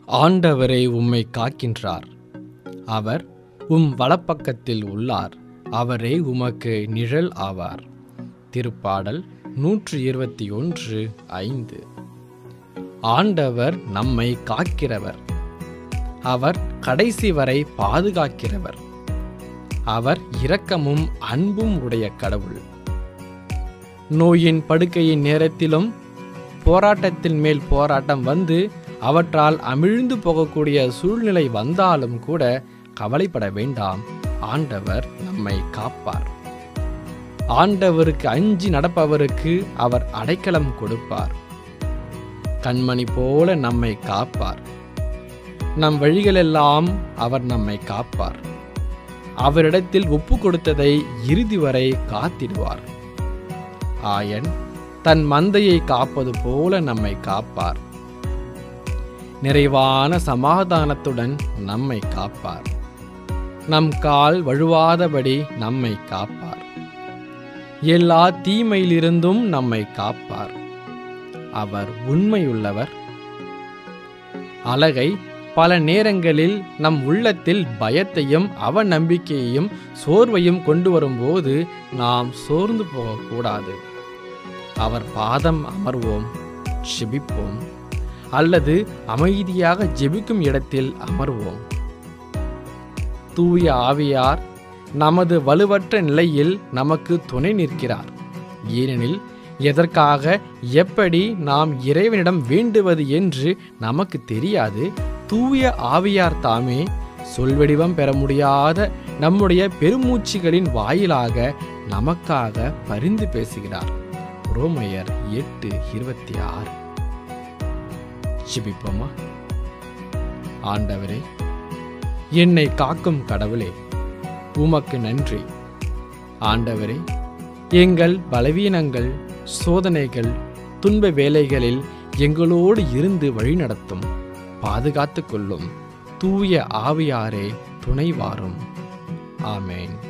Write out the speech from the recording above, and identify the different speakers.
Speaker 1: ஆண்டவரே உம்மை காக்கின்றார் அவர் உம் வலப்பக்கத்தில் உள்ளார் அவரே உமக்கு நிழல் ஆவார் திருப்பாடல் நூற்றி இருபத்தி ஒன்று ஐந்து ஆண்டவர் நம்மை காக்கிறவர் அவர் கடைசி வரை பாதுகாக்கிறவர் அவர் இரக்கமும் அன்பும் உடைய கடவுள் நோயின் படுக்கையின் நேரத்திலும் போராட்டத்தின் மேல் போராட்டம் வந்து அவற்றால் அமிழ்ந்து போகக்கூடிய சூழ்நிலை வந்தாலும் கூட கவலைப்பட வேண்டாம் ஆண்டவர் நம்மை காப்பார் ஆண்டவருக்கு அஞ்சி நடப்பவருக்கு அவர் அடைக்கலம் கொடுப்பார் கண்மணி போல நம்மை காப்பார் நம் வழிகளெல்லாம் அவர் நம்மை காப்பார் அவரிடத்தில் ஒப்பு கொடுத்ததை இறுதி வரை காத்திடுவார் ஆயன் தன் மந்தையை காப்பது போல நம்மை காப்பார் நிறைவான சமாதானத்துடன் நம்மை காப்பார் நம் கால் வழுவாதபடி நம்மை காப்பார் எல்லா தீமையிலிருந்தும் நம்மை காப்பார் அவர் உண்மையுள்ளவர் அழகை பல நேரங்களில் நம் உள்ளத்தில் பயத்தையும் அவநம்பிக்கையையும் சோர்வையும் கொண்டு வரும்போது நாம் சோர்ந்து போகக்கூடாது அவர் பாதம் அமர்வோம் ஜெபிப்போம் அல்லது அமைதியாக ஜெபிக்கும் இடத்தில் அமர்வோம் தூய ஆவியார் நமது வலுவற்ற நிலையில் நமக்கு துணை நிற்கிறார் ஏனெனில் எதற்காக எப்படி நாம் இறைவனிடம் வேண்டுவது என்று நமக்கு தெரியாது தூய ஆவியார் தாமே சொல்வடிவம் பெற முடியாத நம்முடைய பெருமூச்சுகளின் வாயிலாக நமக்காக பரிந்து பேசுகிறார் ரோமையர் எட்டு இருபத்தி ஆறு ஜெபிப்போமா ஆண்டவரே என்னை காக்கும் கடவுளே உமக்கு நன்றி ஆண்டவரே எங்கள் பலவீனங்கள் சோதனைகள் துன்ப வேலைகளில் எங்களோடு இருந்து வழிநடத்தும் பாதுகாத்து கொள்ளும் தூய ஆவியாரே துணை வாரும் ஆமேன்